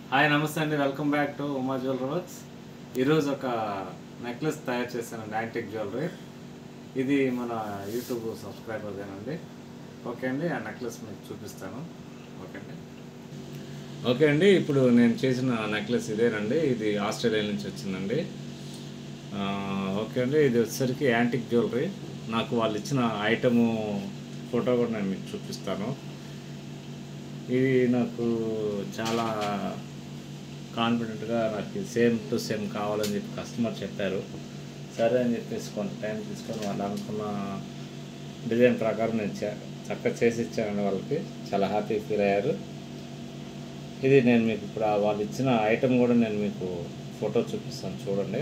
hi నమస్తే అండి welcome back to Uma jewellery works ఈరోజు ఒక నెక్లెస్ తయారు చేశానండి యాంటిక్ జ్యువెలరీ ఇది మన యూట్యూబ్ సబ్స్క్రైబర్దేనండి ఓకే అండి ఆ నెక్లెస్ మీకు చూపిస్తాను ఓకే అండి ఓకే అండి ఇప్పుడు నేను చేసిన నెక్లెస్ ఇదేనండి ఇది ఆస్ట్రేలియా నుంచి వచ్చిందండి ఆ, ఓకే అండి ఇది వచ్చేసరికి యాంటిక్ జ్యువెలరీ నాకు వాళ్ళు ఇచ్చిన ఐటము ఫోటో కూడా నేను మీకు చూపిస్తాను ఇది నాకు చాలా కాన్ఫిడెంట్గా నాకు సేమ్ టు సేమ్ కావాలని చెప్పి కస్టమర్ చెప్పారు సరే అని చెప్పేసి కొంత టైం తీసుకొని వాళ్ళు అనుకున్న డిజైన్ ప్రకారం నేను చ- చక్కగా చేసి ఇచ్చాను వాళ్ళకి చాలా హ్యాపీ ఫీల్ అయ్యారు ఇది నేను మీకు ఇప్పుడు ఆ వాళ్ళు ఇచ్చిన ఐటెం కూడా నేను మీకు ఫోటో చూపిస్తాను చూడండి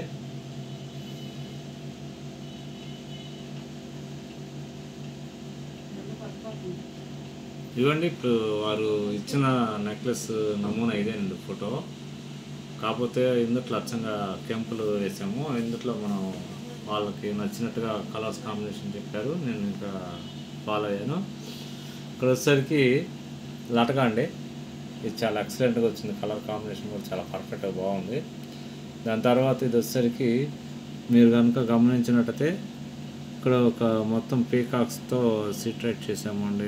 ఇవ్వండి ఇప్పుడు వారు ఇచ్చిన నెక్లెస్ నమూనా ఇదేనండి ఫోటో కాకపోతే ఇందుట్లో అచ్చంగా కెంపులు వేసాము ఇందుట్లో మనం వాళ్ళకి నచ్చినట్టుగా కలర్స్ కాంబినేషన్ చెప్పారు నేను ఇంకా ఫాలో అయ్యాను ఇక్కడ వచ్చేసరికి లటక అండి ఇది చాలా ఎక్సలెంట్గా వచ్చింది కలర్ కాంబినేషన్ కూడా చాలా పర్ఫెక్ట్గా బాగుంది దాని తర్వాత ఇది వచ్చేసరికి మీరు కనుక గమనించినట్టయితే ఇక్కడ ఒక మొత్తం పీకాక్స్తో సీట్రేట్ చేసామండి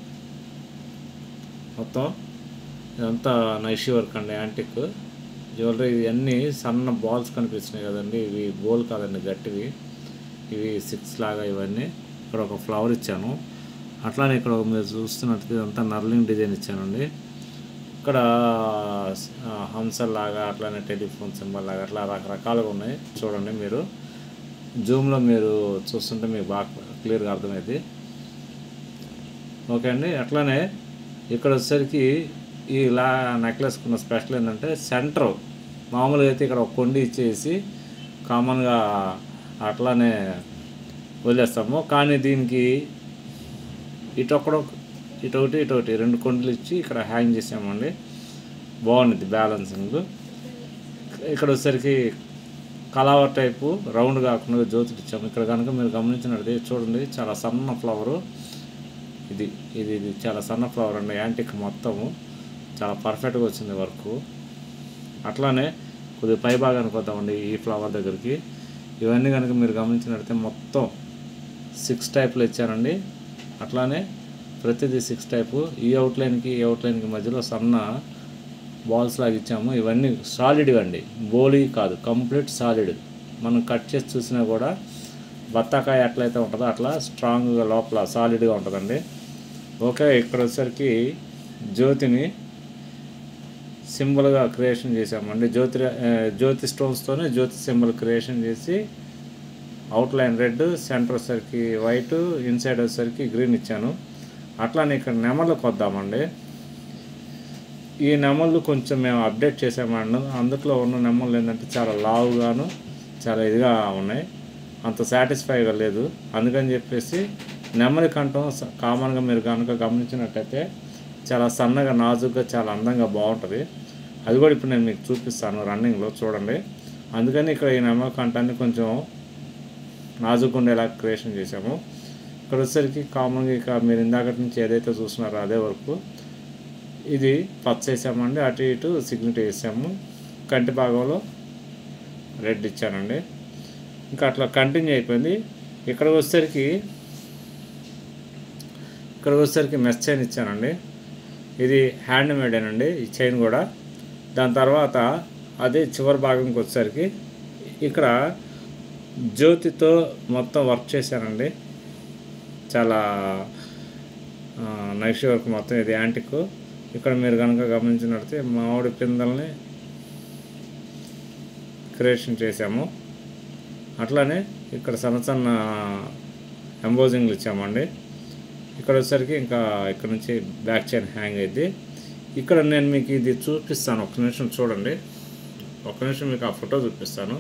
మొత్తం ఇదంతా నైషి వర్క్ అండి యాంటిక్ జ్యువెలరీ ఇవన్నీ సన్న బాల్స్ కనిపిస్తున్నాయి కదండి ఇవి బోల్ కాదండి గట్టివి ఇవి సిక్స్ లాగా ఇవన్నీ ఇక్కడ ఒక ఫ్లవర్ ఇచ్చాను అట్లానే ఇక్కడ ఒక మీరు చూస్తున్నట్టు ఇదంతా నర్లింగ్ డిజైన్ ఇచ్చానండి ఇక్కడ ఆ, హంసల్లాగా అట్లానే టెలిఫోన్ సింబల్ లాగా అట్లా రకరకాలుగా ఉన్నాయి చూడండి మీరు జూమ్లో మీరు చూస్తుంటే మీకు బాగా క్లియర్గా అర్థమైంది ఓకే అండి అట్లానే ఇక్కడ వచ్చేసరికి ఈ లా నెక్లెస్కి ఉన్న స్పెషల్ ఏంటంటే సెంటర్ మామూలుగా అయితే ఇక్కడ ఒక కొండి ఇచ్చేసి కామన్గా అట్లానే వదిలేస్తాము కానీ దీనికి ఇటొక్కడో ఇటొకటి ఇటొకటి రెండు కొండలు ఇచ్చి ఇక్కడ హ్యాంగ్ చేసామండి బాగుంది బ్యాలెన్సింగ్ ఇక్కడ వచ్చేసరికి కలావర్ టైపు రౌండ్ కాకుండా జ్యోతులు ఇచ్చాము ఇక్కడ కనుక మీరు గమనించినట్టు చూడండి చాలా సన్న ఫ్లవరు ఇది ఇది ఇది చాలా సన్న ఫ్లవర్ అండి యాంటిక్ మొత్తము చాలా పర్ఫెక్ట్గా వచ్చింది వర్క్ అట్లానే కొద్దిగా పై భాగానికి వద్దామండి ఈ ఫ్లవర్ దగ్గరికి ఇవన్నీ కనుక మీరు గమనించినట్లయితే మొత్తం సిక్స్ టైప్లు ఇచ్చారండి అట్లానే ప్రతిదీ సిక్స్ టైపు ఈ అవుట్లైన్కి ఈ అవుట్లైన్కి మధ్యలో సన్న బాల్స్ లాగా ఇచ్చాము ఇవన్నీ సాలిడ్ అండి బోలీ కాదు కంప్లీట్ సాలిడ్ మనం కట్ చేసి చూసినా కూడా బత్తాకాయ ఎట్లయితే ఉంటుందో అట్లా స్ట్రాంగ్గా లోపల సాలిడ్గా ఉంటుందండి ఓకే ఇక్కడ వచ్చేసరికి జ్యోతిని సింబల్గా క్రియేషన్ చేసామండి జ్యోతి ఆ, జ్యోతి స్టోన్స్తోనే జ్యోతి సింబల్ క్రియేషన్ చేసి అవుట్లైన్ రెడ్ సెంటర్ వచ్చేసరికి వైట్ ఇన్సైడ్ వచ్చేసరికి గ్రీన్ ఇచ్చాను అట్లానే ఇక్కడ నెమలకు వద్దామండి ఈ నెమళ్ళు కొంచెం మేము అప్డేట్ చేసామండి అందుట్లో ఉన్న నెమళ్ళు ఏంటంటే చాలా లావుగాను చాలా ఇదిగా ఉన్నాయి అంత సాటిస్ఫైగా లేదు అందుకని చెప్పేసి నెమలి కంఠం స- కామన్గా మీరు కనుక గమనించినట్టయితే చాలా సన్నగా నాజుగ్గా చాలా అందంగా బాగుంటుంది అది కూడా ఇప్పుడు నేను మీకు చూపిస్తాను రన్నింగ్లో చూడండి అందుకని ఇక్కడ ఈ నెమలి కంఠాన్ని కొంచెం నాజుగ్గా ఉండేలా క్రియేషన్ చేసాము ఇక్కడ వచ్చేసరికి కామన్గా ఇక మీరు ఇందాకటి నుంచి ఏదైతే చూస్తున్నారో అదే వరకు ఇది పచ్చ వేసామండి అటు ఇటు సిగ్నెట్ వేసాము కంటి భాగంలో రెడ్ ఇచ్చానండి ఇంకా అట్లా కంటిన్యూ అయిపోయింది ఇక్కడ వచ్చేసరికి ఇక్కడ వచ్చేసరికి మెస్ చైన్ ఇచ్చానండి ఇది హ్యాండ్ మేడేనండి ఈ చైన్ కూడా దాని తర్వాత అదే చివరి భాగంకి వచ్చేసరికి ఇక్కడ జ్యోతితో మొత్తం వర్క్ చేశానండి చాలా నైషి వర్క్ మొత్తం ఇది యాంటిక్ ఇక్కడ మీరు కనుక గమనించినట్లయితే మామిడి పిందల్ని క్రియేషన్ చేసాము అట్లానే ఇక్కడ సన్న సన్న ఎంబోజింగ్లు ఇచ్చామండి ఇక్కడ వచ్చేసరికి ఇంకా ఇక్కడ నుంచి బ్యాక్ చైన్ హ్యాంగ్ అయింది ఇక్కడ నేను మీకు ఇది చూపిస్తాను ఒక నిమిషం చూడండి ఒక నిమిషం మీకు ఆ ఫోటో చూపిస్తాను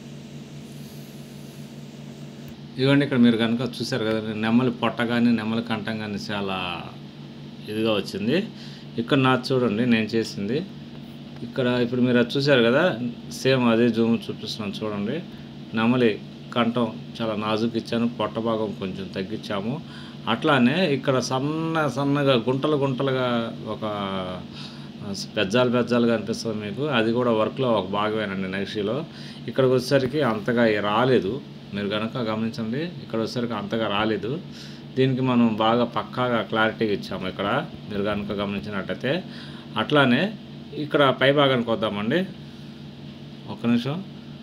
ఇదిగోండి ఇక్కడ మీరు కనుక చూసారు కదా నెమ్మలి పొట్ట కానీ నెమ్మలి కంఠం కానీ చాలా ఇదిగా వచ్చింది ఇక్కడ నా చూడండి నేను చేసింది ఇక్కడ ఇప్పుడు మీరు అది చూసారు కదా సేమ్ అదే జూమ్ చూపిస్తున్నాను చూడండి నెమలి కంఠం చాలా నాజుకు ఇచ్చాను పొట్ట భాగం కొంచెం తగ్గించాము అట్లానే ఇక్కడ సన్న సన్నగా గుంటలు గుంటలుగా ఒక బెజ్జాలు బెజ్జాలుగా అనిపిస్తుంది మీకు అది కూడా వర్క్లో ఒక భాగమేనండి నక్షిలో ఇక్కడికి వచ్చేసరికి అంతగా రాలేదు మీరు కనుక గమనించండి ఇక్కడ వచ్చేసరికి అంతగా రాలేదు దీనికి మనం బాగా పక్కాగా క్లారిటీగా ఇచ్చాము ఇక్కడ మీరు కనుక గమనించినట్టయితే అట్లానే ఇక్కడ పై భాగానికి వద్దామండి ఒక్క నిమిషం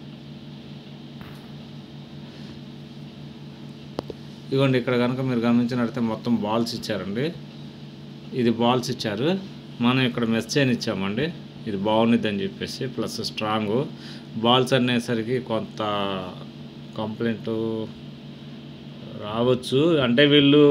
ఇదిగోండి ఇక్కడ కనుక మీరు గమనించినట్టయితే మొత్తం బాల్స్ ఇచ్చారండి ఇది బాల్స్ ఇచ్చారు మనం ఇక్కడ మెస్ చైన్ ఇచ్చామండి ఇది బాగుండిద్ది అని చెప్పేసి ప్లస్ స్ట్రాంగ్ బాల్స్ అనేసరికి కొంత కంప్లైంట్ రావచ్చు అంటే వీళ్ళు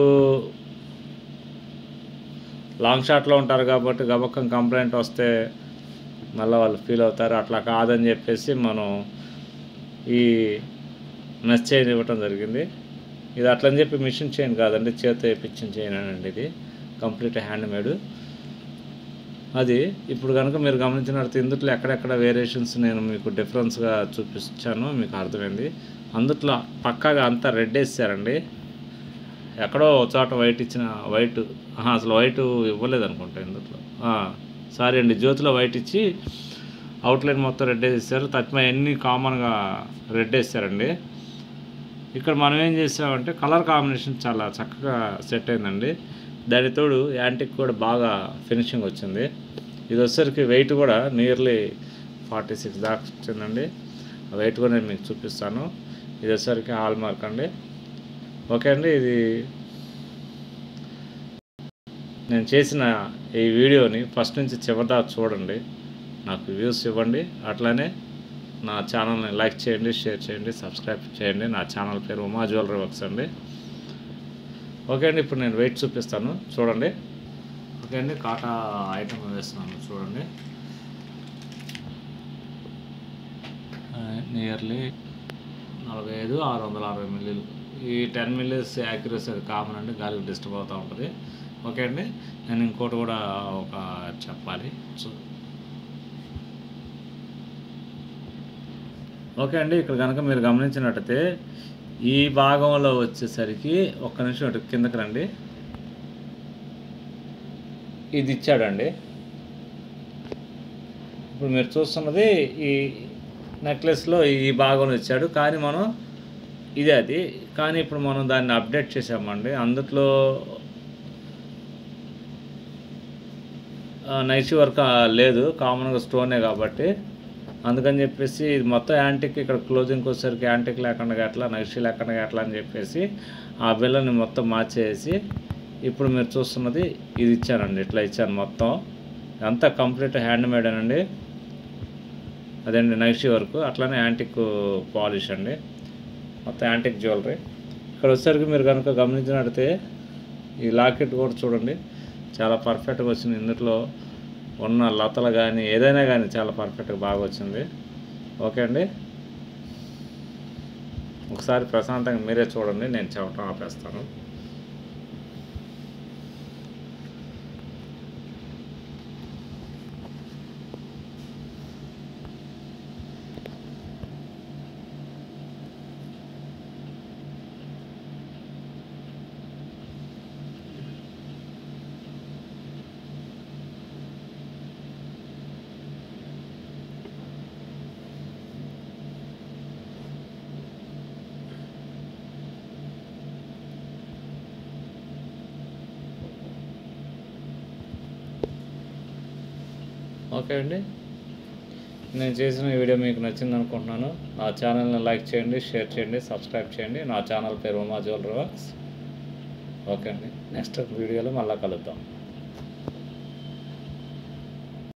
లాంగ్ షాట్లో ఉంటారు కాబట్టి గబక్కం కంప్లైంట్ వస్తే మళ్ళీ వాళ్ళు ఫీల్ అవుతారు అట్లా కాదని చెప్పేసి మనం ఈ మెస్ చైన్ ఇవ్వటం జరిగింది ఇది అట్లని చెప్పి మిషన్ చైన్ కాదండి చేత వేయించిన చైన్ అండి ఇది కంప్లీట్ హ్యాండ్ మేడ్ అది ఇప్పుడు కనుక మీరు గమనించినట్టు ఇందుట్లో ఎక్కడెక్కడ వేరియేషన్స్ నేను మీకు డిఫరెన్స్గా చూపించాను మీకు అర్థమైంది అందుట్లో పక్కాగా అంతా రెడ్ వేసారండి ఎక్కడో ఒక చోట వైట్ ఇచ్చిన వైట్ ఆహా, అసలు వైట్ ఇవ్వలేదు అనుకుంటా ఇందుట్లో సారీ అండి జ్యోతిలో వైట్ ఇచ్చి అవుట్లైన్ మొత్తం రెడ్ వేసేసారు తత్మ అన్ని కామన్గా రెడ్ వేసారండి ఇక్కడ మనం ఏం చేసామంటే కలర్ కాంబినేషన్ చాలా చక్కగా సెట్ అయిందండి దాని తోడు యాంటిక్ కూడా బాగా ఫినిషింగ్ వచ్చింది ఇది వచ్చేసరికి వెయిట్ కూడా నియర్లీ ఫార్టీ సిక్స్ దాకా వచ్చిందండి ఆ వెయిట్ కూడా నేను మీకు చూపిస్తాను ఇది వచ్చేసరికి హాల్ మార్క్ అండి ఓకే అండి ఇది నేను చేసిన ఈ వీడియోని ఫస్ట్ నుంచి చివరి దాకా చూడండి నాకు వ్యూస్ ఇవ్వండి అట్లానే నా ఛానల్ని లైక్ చేయండి షేర్ చేయండి సబ్స్క్రైబ్ చేయండి నా ఛానల్ పేరు ఉమా జ్యువెలరీ వర్క్స్ అండి ఓకే అండి ఇప్పుడు నేను వెయిట్ చూపిస్తాను చూడండి ఓకే అండి కాటా ఐటమ్ వేస్తున్నాను చూడండి నియర్లీ నలభై ఐదు ఆరు వందల అరవై మిల్లీలు ఈ టెన్ మిల్లీస్ యాక్యురసీ అది కామన్ అండి గాలికి డిస్టర్బ్ అవుతూ ఉంటుంది ఓకే అండి నేను ఇంకోటి కూడా ఒక చెప్పాలి సో ఓకే అండి ఇక్కడ కనుక మీరు గమనించినట్టయితే ఈ భాగంలో వచ్చేసరికి ఒక్క నిమిషం ఇటు కిందకి రండి ఇది ఇచ్చాడండి ఇప్పుడు మీరు చూస్తున్నది ఈ నెక్లెస్లో ఈ భాగంలో ఇచ్చాడు కానీ మనం ఇదే అది కానీ ఇప్పుడు మనం దాన్ని అప్డేట్ చేసామండి అందుట్లో నైసి వర్క్ ఆ, లేదు కామన్గా స్టోనే కాబట్టి అందుకని చెప్పేసి ఇది మొత్తం యాంటిక్ ఇక్కడ క్లోజింగ్కి వచ్చేసరికి యాంటిక్ లేకుండా ఎట్లా నైసి లేకుండా ఎట్లా అని చెప్పేసి ఆ బిల్లని మొత్తం మార్చేసి ఇప్పుడు మీరు చూస్తున్నది ఇది ఇచ్చానండి ఇట్లా ఇచ్చాను మొత్తం అంతా కంప్లీట్ హ్యాండ్ మేడ్ అండి అదండి నైషి వర్క్ అట్లానే యాంటిక్ పాలిష్ అండి మొత్తం యాంటిక్ జ్యువెలరీ ఇక్కడ వచ్చేసరికి మీరు కనుక గమనించినట్టయితే ఈ లాకెట్ కూడా చూడండి చాలా పర్ఫెక్ట్గా వచ్చింది ఇందులో ఉన్న లతలు కానీ ఏదైనా కానీ చాలా పర్ఫెక్ట్గా బాగా వచ్చింది ఓకే అండి ఒకసారి ప్రశాంతంగా మీరే చూడండి నేను చెప్పడం ఆపేస్తాను ఓకే అండి నేను చేసిన ఈ వీడియో మీకు నచ్చింది అనుకుంటున్నాను నా ఛానల్ని లైక్ చేయండి షేర్ చేయండి సబ్స్క్రైబ్ చేయండి నా ఛానల్ పేరు ఉమా జ్యువెలరీ వర్క్స్ ఓకే అండి నెక్స్ట్ వీడియోలో మళ్ళీ కలుద్దాం